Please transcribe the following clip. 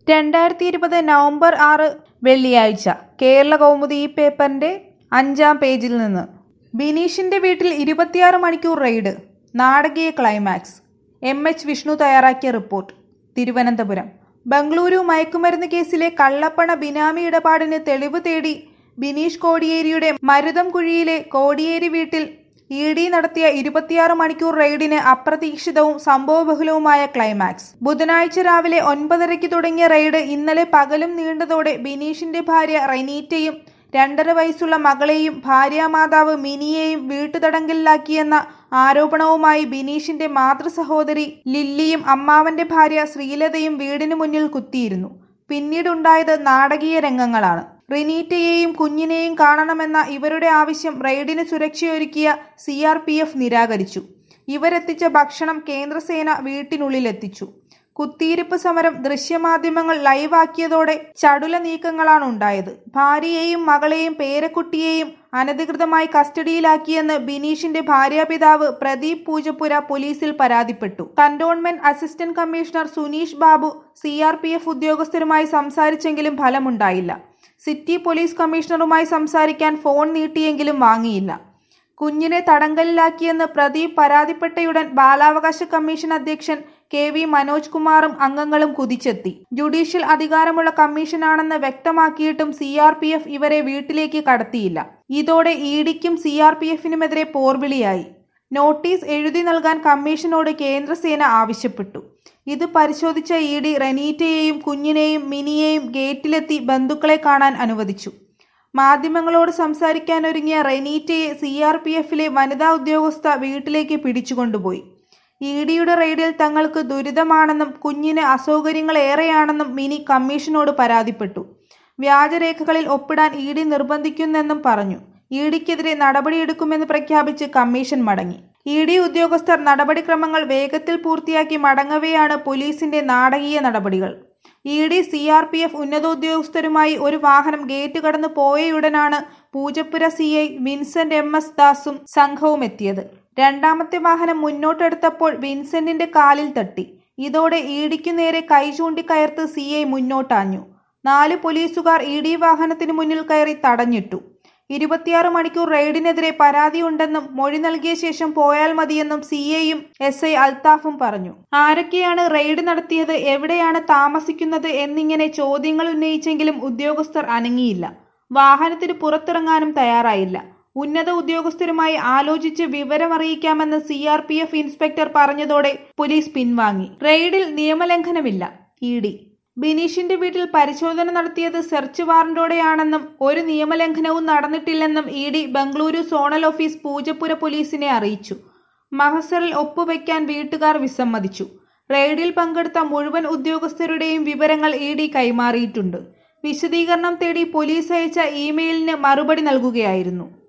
രണ്ടായിരത്തി ഇരുപത് നവംബർ ആറ് വെള്ളിയാഴ്ച കേരള കൗമുദി ഈ പേപ്പറിന്റെ അഞ്ചാം പേജിൽ നിന്ന് ബിനീഷിന്റെ വീട്ടിൽ ഇരുപത്തിയാറ് മണിക്കൂർ റെയ്ഡ് നാടകീയ ക്ലൈമാക്സ് എം എച്ച് വിഷ്ണു തയ്യാറാക്കിയ റിപ്പോർട്ട് തിരുവനന്തപുരം ബംഗളൂരു മയക്കുമരുന്ന് കേസിലെ കള്ളപ്പണ ബിനാമി ഇടപാടിന് തെളിവ് തേടി ബിനീഷ് കോടിയേരിയുടെ മരുതം കുഴിയിലെ കോടിയേരി വീട്ടിൽ ഇ ഡി നടത്തിയ ഇരുപത്തിയാറ് മണിക്കൂർ റെയ്ഡിന് അപ്രതീക്ഷിതവും സംഭവബഹുലവുമായ ക്ലൈമാക്സ് ബുധനാഴ്ച രാവിലെ ഒൻപതരയ്ക്ക് തുടങ്ങിയ റെയ്ഡ് ഇന്നലെ പകലും നീണ്ടതോടെ ബിനീഷിന്റെ ഭാര്യ റെനീറ്റയും രണ്ടര വയസ്സുള്ള മകളെയും ഭാര്യാമാതാവ് മിനിയെയും വീട്ടുതടങ്കലിലാക്കിയെന്ന ആരോപണവുമായി ബിനീഷിന്റെ മാതൃസഹോദരി ലില്ലിയും അമ്മാവന്റെ ഭാര്യ ശ്രീലതയും വീടിന് മുന്നിൽ കുത്തിയിരുന്നു പിന്നീടുണ്ടായത് നാടകീയ രംഗങ്ങളാണ് റിനീറ്റയെയും കുഞ്ഞിനെയും കാണണമെന്ന ഇവരുടെ ആവശ്യം റെയ്ഡിന് സുരക്ഷയൊരുക്കിയ സി ആർ പി എഫ് നിരാകരിച്ചു ഇവരെത്തിച്ച ഭക്ഷണം കേന്ദ്രസേന വീട്ടിനുള്ളിലെത്തിച്ചു കുത്തിയിരിപ്പ് സമരം ദൃശ്യമാധ്യമങ്ങൾ ലൈവാക്കിയതോടെ ചടുല നീക്കങ്ങളാണ് ഉണ്ടായത് ഭാര്യയെയും മകളെയും പേരക്കുട്ടിയെയും അനധികൃതമായി കസ്റ്റഡിയിലാക്കിയെന്ന് ബിനീഷിന്റെ ഭാര്യാപിതാവ് പ്രദീപ് പൂജപ്പുര പോലീസിൽ പരാതിപ്പെട്ടു cantonment assistant commissioner Suneesh Babu C R P F ഉദ്യോഗസ്ഥരുമായി സംസാരിച്ചെങ്കിലും ഫലമുണ്ടായില്ല സിറ്റി പോലീസ് കമ്മീഷണറുമായി സംസാരിക്കാൻ ഫോൺ നീട്ടിയെങ്കിലും വാങ്ങിയില്ല കുഞ്ഞിനെ തടങ്കലിലാക്കിയെന്ന് പ്രദീപ് പരാതിപ്പെട്ടയുടൻ ബാലാവകാശ കമ്മീഷൻ അധ്യക്ഷൻ കെ വി മനോജ് കുമാറും അംഗങ്ങളും കുതിച്ചെത്തി ജുഡീഷ്യൽ അധികാരമുള്ള കമ്മീഷനാണെന്ന് വ്യക്തമാക്കിയിട്ടും സി ആർ പി എഫ് ഇവരെ വീട്ടിലേക്ക് കടത്തിയില്ല ഇതോടെ ഇ ഡിക്കും സി ആർ പി എഫിനുമെതിരെ പോർവിളിയായി നോട്ടീസ് എഴുതി നൽകാൻ കമ്മീഷനോട് കേന്ദ്രസേന ആവശ്യപ്പെട്ടു ഇത് പരിശോധിച്ച ഇ ഡി റെനീറ്റയെയും കുഞ്ഞിനെയും മിനിയെയും ഗേറ്റിലെത്തി ബന്ധുക്കളെ കാണാൻ അനുവദിച്ചു മാധ്യമങ്ങളോട് സംസാരിക്കാനൊരുങ്ങിയ റെനീറ്റയെ സി ആർ പി എഫിലെ വനിതാ ഉദ്യോഗസ്ഥ വീട്ടിലേക്ക് പിടിച്ചുകൊണ്ടുപോയി ഇ ഡിയുടെ റെയ്ഡിൽ തങ്ങൾക്ക് ദുരിതമാണെന്നും കുഞ്ഞിന് അസൗകര്യങ്ങൾ ഏറെയാണെന്നും മിനി കമ്മീഷനോട് പരാതിപ്പെട്ടു വ്യാജരേഖകളിൽ ഒപ്പിടാൻ ഇ ഡി നിർബന്ധിക്കുന്നെന്നും പറഞ്ഞു ഇ ഡിക്കെതിരെ നടപടിയെടുക്കുമെന്ന് പ്രഖ്യാപിച്ച് കമ്മീഷൻ മടങ്ങി ഇ ഡി ഉദ്യോഗസ്ഥർ നടപടിക്രമങ്ങൾ വേഗത്തിൽ പൂർത്തിയാക്കി മടങ്ങവെയാണ് പോലീസിന്റെ നാടകീയ നടപടികൾ E D C R P F ഉന്നതോദ്യോഗസ്ഥരുമായി ഒരു വാഹനം ഗേറ്റ് കടന്നു പോയയുടനാണ് Poojappura C I Vincent M S ദാസും സംഘവും എത്തിയത് രണ്ടാമത്തെ വാഹനം മുന്നോട്ടെടുത്തപ്പോൾ വിൻസെന്റിന്റെ കാലിൽ തട്ടി ഇതോടെ ഇ ഡിക്കു നേരെ കൈ ചൂണ്ടിക്കയർത്ത് സി ഐ മുന്നോട്ടാഞ്ഞു നാല് പോലീസുകാർ ഇ ഡി വാഹനത്തിന് മുന്നിൽ കയറി തടഞ്ഞിട്ടു ഇരുപത്തിയാറ് മണിക്കൂർ റെയ്ഡിനെതിരെ പരാതിയുണ്ടെന്നും മൊഴി നൽകിയ ശേഷം പോയാൽ മതിയെന്നും സി എയും എസ് ഐ അൽത്താഫും പറഞ്ഞു ആരൊക്കെയാണ് റെയ്ഡ് നടത്തിയത് എവിടെയാണ് താമസിക്കുന്നത് എന്നിങ്ങനെ ചോദ്യങ്ങൾ ഉന്നയിച്ചെങ്കിലും ഉദ്യോഗസ്ഥർ അനങ്ങിയില്ല വാഹനത്തിന് പുറത്തിറങ്ങാനും തയ്യാറായില്ല ഉന്നത ഉദ്യോഗസ്ഥരുമായി ആലോചിച്ച് വിവരമറിയിക്കാമെന്ന് C R P F inspector പറഞ്ഞതോടെ പോലീസ് പിൻവാങ്ങി റെയ്ഡിൽ നിയമലംഘനമില്ല ഇ ഡി ബിനീഷിന്റെ വീട്ടിൽ പരിശോധന നടത്തിയത് സെർച്ച് വാറന്റോടെയാണെന്നും ഒരു നിയമലംഘനവും നടന്നിട്ടില്ലെന്നും E D Bengaluru zonal office Poojappura പോലീസിനെ അറിയിച്ചു മഹസറിൽ ഒപ്പുവെക്കാൻ വീട്ടുകാർ വിസമ്മതിച്ചു റെയ്ഡിൽ പങ്കെടുത്ത മുഴുവൻ ഉദ്യോഗസ്ഥരുടെയും വിവരങ്ങൾ ഇ ഡി കൈമാറിയിട്ടുണ്ട് വിശദീകരണം തേടി പോലീസ് അയച്ച ഇമെയിലിന് മറുപടി നൽകുകയായിരുന്നു